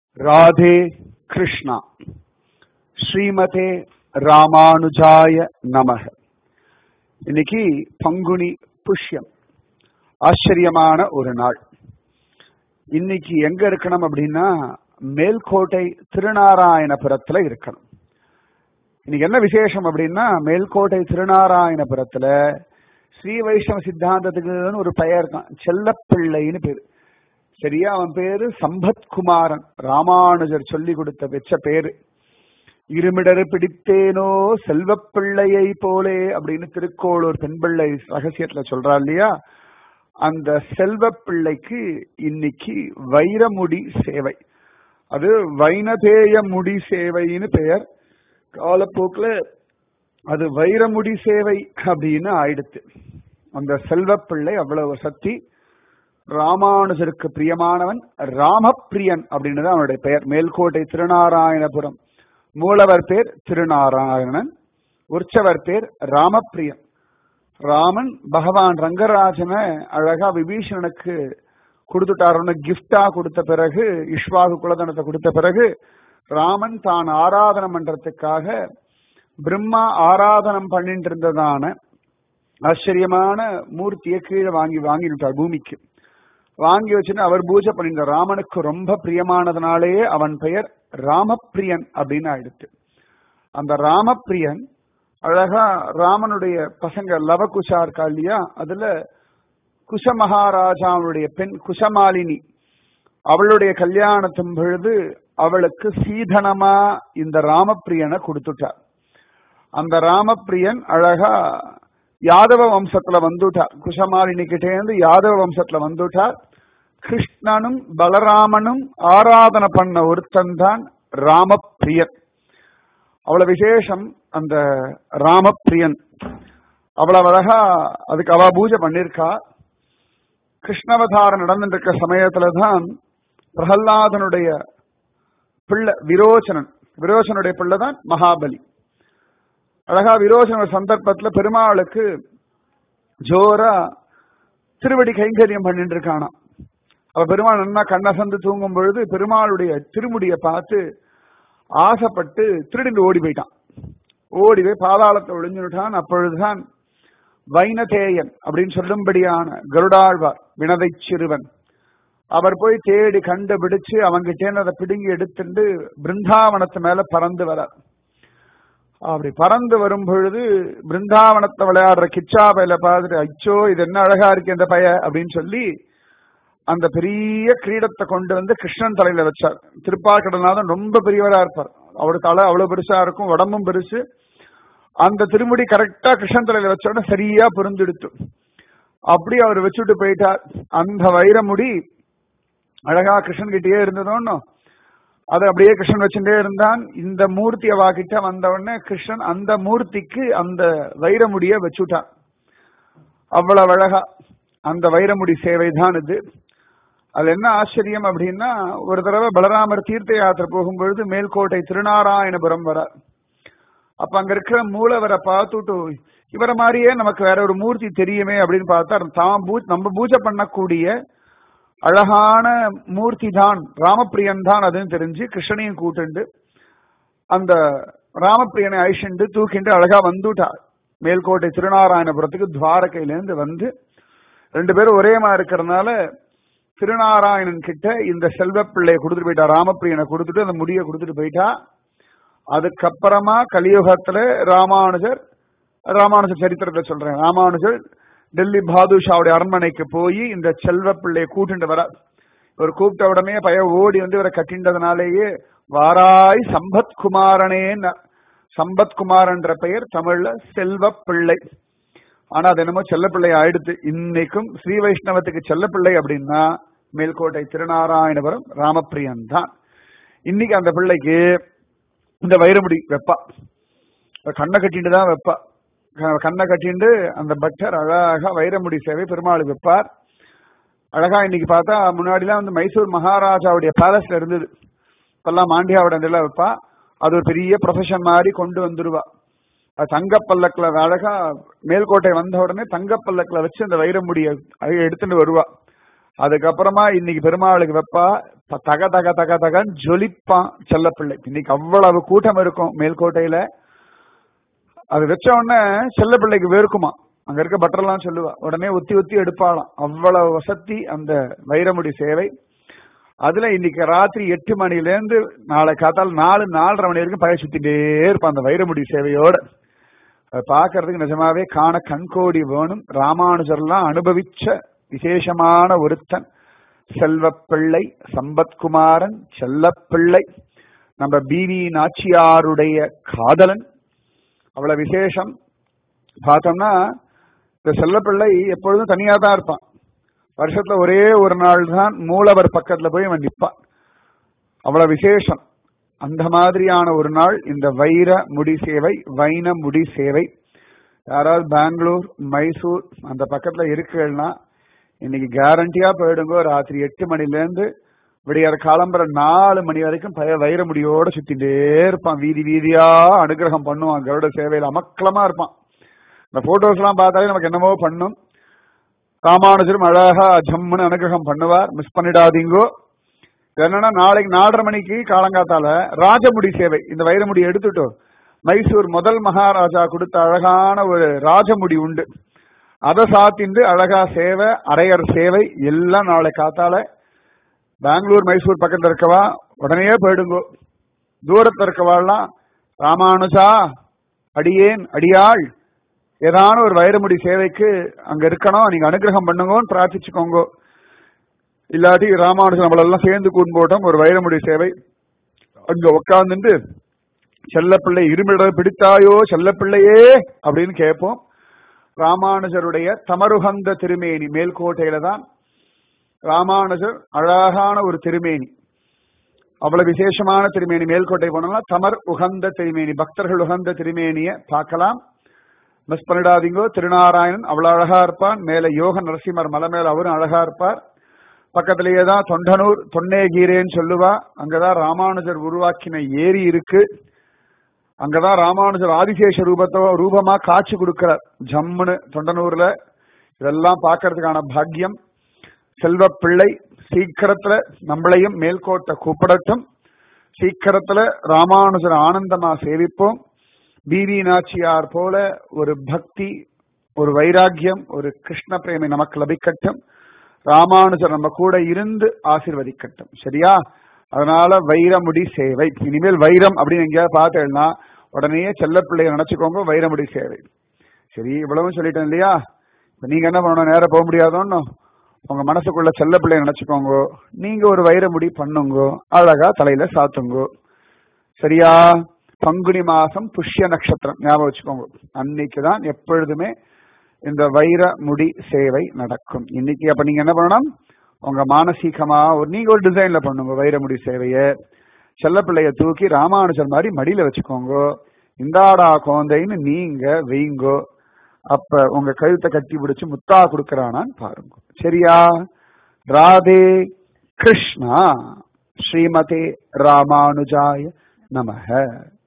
ராதே கிருஷ்ணா ஸ்ரீமதே ராமானுஜாய நமக இன்னைக்கு பங்குனி புஷ்யம் ஆச்சரியமான ஒரு நாள் இன்னைக்கு எங்க இருக்கணும் அப்படின்னா மேல்கோட்டை திருநாராயணபுரத்துல இருக்கணும் இன்னைக்கு என்ன விசேஷம் அப்படின்னா மேல்கோட்டை திருநாராயணபுரத்துல ஸ்ரீ வைஷ்ணவ சித்தாந்தத்துக்குன்னு ஒரு பெயர் தான் செல்லப்பிள்ளைன்னு பேரு சரியா அவன் பேரு சம்பத்குமாரன் ராமானுஜர் சொல்லி கொடுத்த வெச்ச பேரு இருமிடரு பிடித்தேனோ செல்வப்பிள்ளையை போலே அப்படின்னு திருக்கோளூர் பெண்பிள்ளை ரகசியத்துல சொல்றா இல்லையா அந்த செல்வப்பிள்ளைக்கு இன்னைக்கு வைரமுடி சேவை அது வைனதேய முடி சேவைன்னு பெயர் காலப்போக்குல அது வைரமுடி சேவை அப்படின்னு ஆயிடுத்து அந்த செல்வப்பிள்ளை அவ்வளவு சக்தி ராமானுஜருக்கு பிரியமானவன் ராமப்பிரியன் அப்படின்னு தான் அவனுடைய பெயர் மேல்கோட்டை திருநாராயணபுரம் மூலவர் பேர் திருநாராயணன் உற்சவர் பேர் ராமப்பிரியன் ராமன் பகவான் ரங்கராஜனை அழகா விபீஷணனுக்கு கொடுத்துட்டாருன்னு கிஃப்டா கொடுத்த பிறகு இஷ்வாகு குலதனத்தை கொடுத்த பிறகு ராமன் தான் ஆராதனம் பண்றதுக்காக பிரம்மா ஆராதனம் பண்ணிட்டு இருந்ததான ஆச்சரியமான மூர்த்தியை கீழே வாங்கி வாங்கிட்டார் பூமிக்கு வாங்கி வச்சுட்டு அவர் பூஜை பண்ணிருந்த ராமனுக்கு ரொம்ப பிரியமானதுனாலேயே அவன் பெயர் ராமப்பிரியன் அப்படின்னு ஆயிடுத்து அந்த ராமப்பிரியன் அழகா ராமனுடைய பசங்க லவகுஷா இருக்கா இல்லையா அதுல குஷ மகாராஜாவுடைய பெண் குஷமாலினி அவளுடைய கல்யாணத்தின் பொழுது அவளுக்கு சீதனமா இந்த ராமப்பிரியனை கொடுத்துட்டார் அந்த ராமப்பிரியன் அழகா யாதவ வம்சத்துல வந்துட்டார் குஷமாலினி கிட்டே இருந்து யாதவ வம்சத்துல வந்துட்டார் கிருஷ்ணனும் பலராமனும் ஆராதனை பண்ண ஒருத்தன் தான் ராமப்பிரியன் அவ்வளவு விசேஷம் அந்த ராமப்பிரியன் அவ்வளவு அழகா அதுக்கு அவ பூஜை பண்ணிருக்கா கிருஷ்ணவதாரம் நடந்துட்டு இருக்க சமயத்துலதான் பிரகல்லாதனுடைய பிள்ளை விரோச்சனன் விரோச்சனுடைய பிள்ளை தான் மகாபலி அழகா விரோச்சன சந்தர்ப்பத்துல பெருமாளுக்கு ஜோரா திருவடி கைங்கரியம் பண்ணிட்டு இருக்கானா அவ பெருமாள் நல்லா கண்ணசந்து தூங்கும் பொழுது பெருமாளுடைய திருமுடியை பார்த்து ஆசைப்பட்டு திருடிந்து ஓடி போயிட்டான் ஓடி போய் பாதாளத்தை ஒளிஞ்சுட்டான் அப்பொழுதுதான் வைனதேயன் அப்படின்னு சொல்லும்படியான கருடாழ்வார் வினதை சிறுவன் அவர் போய் தேடி கண்டுபிடிச்சு அவங்கிட்டே அதை பிடுங்கி எடுத்துட்டு பிருந்தாவனத்து மேல பறந்து வரார் அப்படி பறந்து வரும் பொழுது பிருந்தாவனத்தை விளையாடுற கிச்சா பையில பார்த்துட்டு அச்சோ இது என்ன அழகா இருக்கு இந்த பைய அப்படின்னு சொல்லி அந்த பெரிய கிரீடத்தை கொண்டு வந்து கிருஷ்ணன் தலையில வச்சார் திருப்பாக்கடல்நாதன் ரொம்ப பெரியவரா இருப்பார் அவரு தலை அவ்வளவு பெருசா இருக்கும் உடம்பும் பெருசு அந்த திருமுடி கரெக்டா கிருஷ்ணன் தலையில வச்ச உடனே சரியா பொருந்தெடுத்து அப்படி அவர் வச்சுட்டு போயிட்டார் அந்த வைரமுடி அழகா கிருஷ்ணன் கிட்டயே இருந்ததோன்னு அது அப்படியே கிருஷ்ணன் வச்சுட்டே இருந்தான் இந்த மூர்த்தி அவாகிட்ட வந்த உடனே கிருஷ்ணன் அந்த மூர்த்திக்கு அந்த வைரமுடிய வச்சுட்டான் அவ்வளவு அழகா அந்த வைரமுடி சேவை தான் இது அது என்ன ஆச்சரியம் அப்படின்னா ஒரு தடவை பலராமர் தீர்த்த யாத்திரை போகும்பொழுது மேல்கோட்டை திருநாராயணபுரம் வரார் அப்ப அங்க இருக்கிற மூலவரை பார்த்துட்டு இவரை மாதிரியே நமக்கு வேற ஒரு மூர்த்தி தெரியுமே அப்படின்னு பார்த்தா தான் பூ நம்ம பூஜை பண்ணக்கூடிய அழகான மூர்த்தி தான் ராமப்பிரியன் தான் அதுன்னு தெரிஞ்சு கிருஷ்ணனையும் கூட்டுண்டு அந்த ராமப்பிரியனை அழிச்சுண்டு தூக்கிண்டு அழகா வந்துட்டார் மேல்கோட்டை திருநாராயணபுரத்துக்கு துவாரகையிலேருந்து வந்து ரெண்டு பேரும் ஒரே மாதிரி இருக்கிறதுனால திருநாராயணன் கிட்ட இந்த செல்வப்பிள்ளைய கொடுத்துட்டு போயிட்டா ராமப்பிரியனை கொடுத்துட்டு அந்த முடியை கொடுத்துட்டு போயிட்டா அதுக்கப்புறமா கலியுகத்துல ராமானுஜர் ராமானுஜர் சரித்திரத்தை சொல்றேன் ராமானுஜர் டெல்லி பாதுஷாவுடைய அரண்மனைக்கு போய் இந்த செல்வ பிள்ளைய கூட்டிட்டு வர இவர் கூப்பிட்ட உடனே பய ஓடி வந்து இவரை கட்டின்றதுனாலேயே வாராய் சம்பத் குமாரனே சம்பத் குமாரன்ற பெயர் தமிழ்ல செல்வ பிள்ளை ஆனா அது என்னமோ செல்லப்பிள்ளை ஆயிடுத்து இன்னைக்கும் ஸ்ரீ வைஷ்ணவத்துக்கு செல்லப்பிள்ளை அப்படின்னா மேல்கோட்டை திருநாராயணபுரம் ராமப்பிரியன் தான் இன்னைக்கு அந்த பிள்ளைக்கு இந்த வைரமுடி வெப்பா கண்ணை கட்டிட்டு தான் வெப்பா கண்ணை கட்டிண்டு அந்த பக்தர் அழகா வைரமுடி சேவை பெருமாளுக்கு வைப்பார் அழகா இன்னைக்கு பார்த்தா முன்னாடிலாம் வந்து மைசூர் மகாராஜாவுடைய பேலஸ்ல இருந்தது இப்பெல்லாம் மாண்டியாவோட இதெல்லாம் வைப்பா அது ஒரு பெரிய ப்ரொஃபஷன் மாதிரி கொண்டு வந்துருவா அது தங்கப்பல்லக்கில் அழகா மேல்கோட்டை வந்த உடனே தங்கப்பல்லக்கில் வச்சு அந்த வைரமுடியை எடுத்துட்டு வருவா அதுக்கப்புறமா இன்னைக்கு பெருமாளுக்கு வைப்பா ப- தக தக தக தகன்னு ஜொலிப்பான் செல்லப்பிள்ளை இன்னைக்கு அவ்வளவு கூட்டம் இருக்கும் மேல்கோட்டையில அது வச்ச உடனே செல்லப்பிள்ளைக்கு வேர்க்குமா அங்க இருக்க பட்டரெல்லாம் சொல்லுவா உடனே ஒத்தி ஒத்தி எடுப்பாளாம் அவ்வளவு வசதி அந்த வைரமுடி சேவை அதுல இன்னைக்கு ராத்திரி எட்டு மணில இருந்து நாளை காத்தால் நாலு நாலரை மணி வரைக்கும் பய சுத்திட்டே இருப்பான் அந்த வைரமுடி சேவையோட அதை பார்க்கறதுக்கு நிஜமாவே காண கண்கோடி வேணும் ராமானுஜர்லாம் அனுபவிச்ச விசேஷமான ஒருத்தன் செல்வப்பிள்ளை சம்பத்குமாரன் செல்லப்பிள்ளை நம்ம பிவி நாச்சியாருடைய காதலன் அவ்வளவு விசேஷம் பார்த்தோம்னா இந்த செல்லப்பிள்ளை எப்பொழுதும் தனியா தான் இருப்பான் வருஷத்துல ஒரே ஒரு நாள் தான் மூலவர் பக்கத்துல போய் அவன் நிப்பான் அவ்வளவு விசேஷம் அந்த மாதிரியான ஒரு நாள் இந்த வைர முடி சேவை வைன முடி சேவை யாராவது பெங்களூர் மைசூர் அந்த பக்கத்துல இருக்குன்னா இன்னைக்கு கேரண்டியா போயிடுங்க ராத்திரி எட்டு மணில இருந்து விடியார காலம்பர நாலு மணி வரைக்கும் பய வைர முடியோட சுத்திட்டே இருப்பான் வீதி வீதியா அனுகிரகம் பண்ணுவான் கருட சேவையில அமக்கலமா இருப்பான் இந்த போட்டோஸ் எல்லாம் பார்த்தாலே நமக்கு என்னமோ பண்ணும் ராமானுஜரும் அழகா ஜம்முன்னு அனுகிரகம் பண்ணுவார் மிஸ் பண்ணிடாதீங்கோ என்னன்னா நாளைக்கு நாலரை மணிக்கு காலங்காத்தால ராஜமுடி சேவை இந்த வைரமுடி எடுத்துட்டு மைசூர் முதல் மகாராஜா கொடுத்த அழகான ஒரு ராஜமுடி உண்டு அதை சாத்திண்டு அழகா சேவை அரையர் சேவை எல்லாம் நாளை காத்தால பெங்களூர் மைசூர் பக்கத்துல இருக்கவா உடனே போயிடுங்கோ தூரத்துல இருக்கவாள்லாம் ராமானுஜா அடியேன் அடியாள் ஏதான ஒரு வைரமுடி சேவைக்கு அங்க இருக்கணும் நீங்க அனுகிரகம் பண்ணுங்கன்னு பிரார்த்திச்சுக்கோங்க இல்லாட்டி ராமானுஜன் நம்மளெல்லாம் சேர்ந்து கூண்டு போட்டோம் ஒரு வைரமுடி சேவை அங்க உட்கார்ந்துட்டு செல்லப்பிள்ளை இருமிட பிடித்தாயோ செல்லப்பிள்ளையே அப்படின்னு கேட்போம் ராமானுஜருடைய தமருகந்த திருமேனி மேல்கோட்டையில தான் ராமானுஜர் அழகான ஒரு திருமேனி அவ்வளவு விசேஷமான திருமேனி மேல்கோட்டை போனோம்னா தமர் உகந்த திருமேனி பக்தர்கள் உகந்த திருமேனிய பார்க்கலாம் மிஸ் பண்ணிடாதீங்கோ திருநாராயணன் அவ்வளவு அழகா இருப்பான் மேல யோக நரசிம்மர் மலை மேல அவரும் அழகா இருப்பார் பக்கத்திலேயே தான் தொண்டனூர் தொன்னேகீரேன்னு சொல்லுவா அங்கதான் ராமானுஜர் உருவாக்கின ஏரி இருக்கு அங்கதான் ராமானுஜர் ஆதிசேஷ ரூபத்தோ ரூபமா காட்சி கொடுக்கிறார் ஜம்முன்னு தொண்டனூர்ல இதெல்லாம் பார்க்கறதுக்கான பாக்கியம் செல்வப்பிள்ளை சீக்கிரத்துல நம்மளையும் மேல்கோட்டை கூப்பிடட்டும் சீக்கிரத்துல ராமானுஜர் ஆனந்தமா சேவிப்போம் பிவி நாச்சியார் போல ஒரு பக்தி ஒரு வைராக்கியம் ஒரு கிருஷ்ண பிரேமை நமக்கு லபிக்கட்டும் ராமானுஜர் நம்ம கூட இருந்து ஆசீர்வதிக்கட்டும் சரியா அதனால வைரமுடி சேவை இனிமேல் வைரம் அப்படின்னு எங்கேயாவது பார்த்தேன்னா உடனே செல்லப்பிள்ளைய நினைச்சுக்கோங்க வைரமுடி சேவை சரி இவ்வளவும் சொல்லிட்டேன் இல்லையா இப்ப நீங்க என்ன பண்ணணும் நேரம் போக முடியாதோன்னு உங்க மனசுக்குள்ள செல்லப்பிள்ளைய நினைச்சுக்கோங்க நீங்க ஒரு வைரமுடி பண்ணுங்க அழகா தலையில சாத்துங்க சரியா பங்குனி மாசம் புஷ்ய நட்சத்திரம் ஞாபகம் வச்சுக்கோங்க அன்னைக்கு தான் எப்பொழுதுமே இந்த வைர முடி சேவை நடக்கும் இன்னைக்கு அப்ப நீங்க என்ன பண்ணணும் உங்க மானசீகமா ஒரு நீங்க ஒரு டிசைன்ல பண்ணுங்க வைரமுடி சேவைய செல்லப்பிள்ளைய தூக்கி ராமானுஜர் மாதிரி மடியில வச்சுக்கோங்க இந்தாடா கோந்தைன்னு நீங்க வெய்ங்கோ அப்ப உங்க கழுத்தை கட்டி பிடிச்சு முத்தா கொடுக்கறானான்னு பாருங்க சரியா ராதே கிருஷ்ணா ஸ்ரீமதே ராமானுஜாய நமக